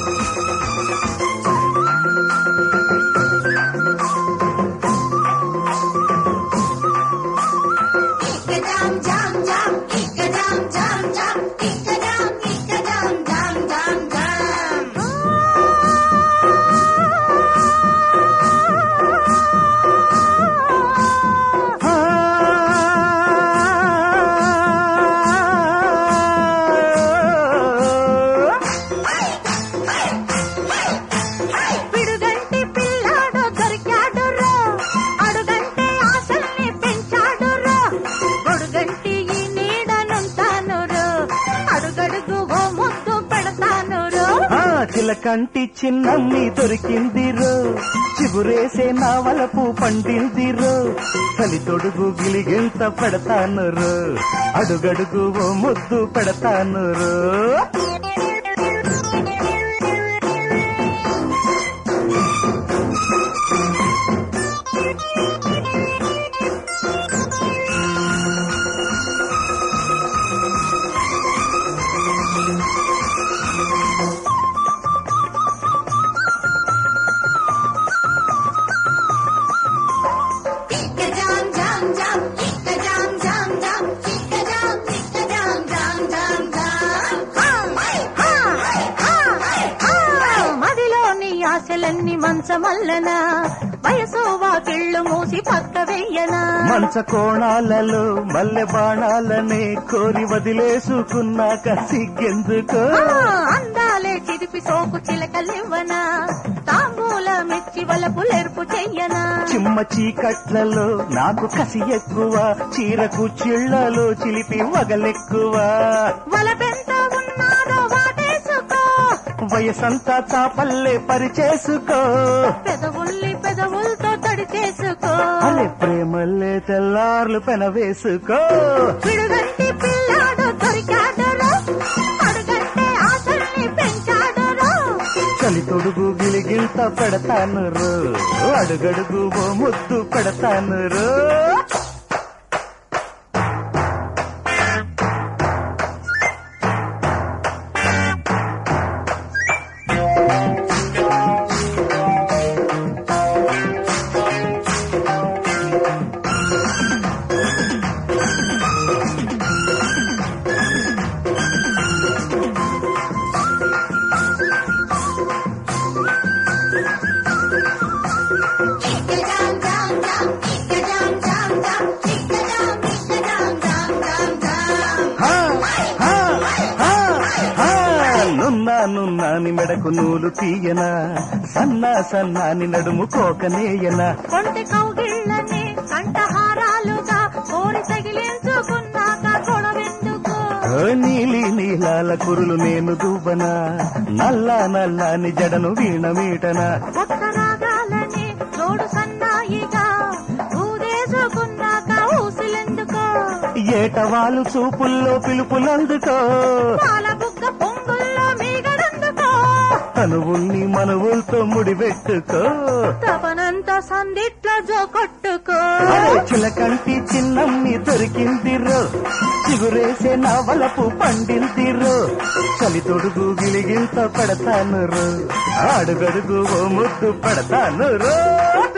Ikadam jam jam, ikadam jam jam, ikadam ikadam jam jam jam. పిడుగంటి పిల్లాడు దొరికాడు రో అడుగంటే ఆశల్ని పెంచాడు రో గొడుగంటి ఈ నీడనుంటాను రో అడుగడుగు ఓ ముద్దు పెడతాను రో ఆ చిలకంటి చిన్నమ్మి దొరికిందిరో చిగురేసే నా వలపు పండిందిరో చలి తొడుగు గిలిగింత పెడతాను రో అడుగడుగు ఓ ముద్దు పెడతాను రో Ikadam jam jam, ikadam jam jam, ikadam ikadam jam jam jam. హా హా హా హా మదిలోని ఆశలన్నీ మంచమల్లన వయసు వాకిళ్ళు మూసి పక్క వెయ్యనా మంచ కోణాలలో మల్లె బాణాలనే కోరి వదిలేసుకున్నాక సిగ్గెందుకో ఆ, అందాలే చిరిపి సోకు చిలకలివ్వనా తాంబూల మెచ్చి వలపులెరుపు చెయ్యనా చిమ్మ చీకట్లలో నాకు కసి ఎక్కువ చీరకు చిళ్లలో చిలిపి వగలెక్కువ వలపెంత ఉన్నారో వాటేసుకో వయసంతా చాపల్లే పరిచేసుకో పెదవుల్ని పెదవులతో తడి చేసుకో అరే ప్రేమల్లే తెల్లార్లు పెనవేసుకో పిడుగంటి పిల్లాడు దొరికాడురో అడుగంటే ఆశల్ని పెంచాడురో చలి తొడుగు గిలిగింత పెడతాను రో అడుగడుగు ఓ ముద్దు పెడతాను రో ikadam jam jam ikadam jam jam ikadam ikadam jam jam jam హా, హా, హా, హా. నున్నా నున్నాని మెడకు నూలు తీయనా సన్నా సన్నాని నడుము కోకనేయనా కొంటె కౌగిళ్ళని కంఠహారాలుగా కోరి తగిలించుకున్నాక గొడవెందుకు ఓ నీలి నీలాల కురులు నేను దూబనా నల్లా నల్లాని జడను వీణ మీటనా కొత్త రాగాలని తోడు సన్నాయిగా ఊదేసుకున్నాక ఊసులెందుకో ఏటవాలు చూపుల్లో పిలుపులందుకో పాల బుగ్గ పొంగుల్లో మీగడందుకో తనువుల్ని మనవులతో ముడిపెట్టుకో తపనంత సందిట్లో జో కొట్టుకో అరే చిలకంటి చిన్నమ్మి దొరికిందిరో చిగురేసే నా వలపు పండిందిరో చలి తొడుగు గిలిగింత పెడతాను రో అడుగడుగు ఓ ముద్దు పెడతాను రో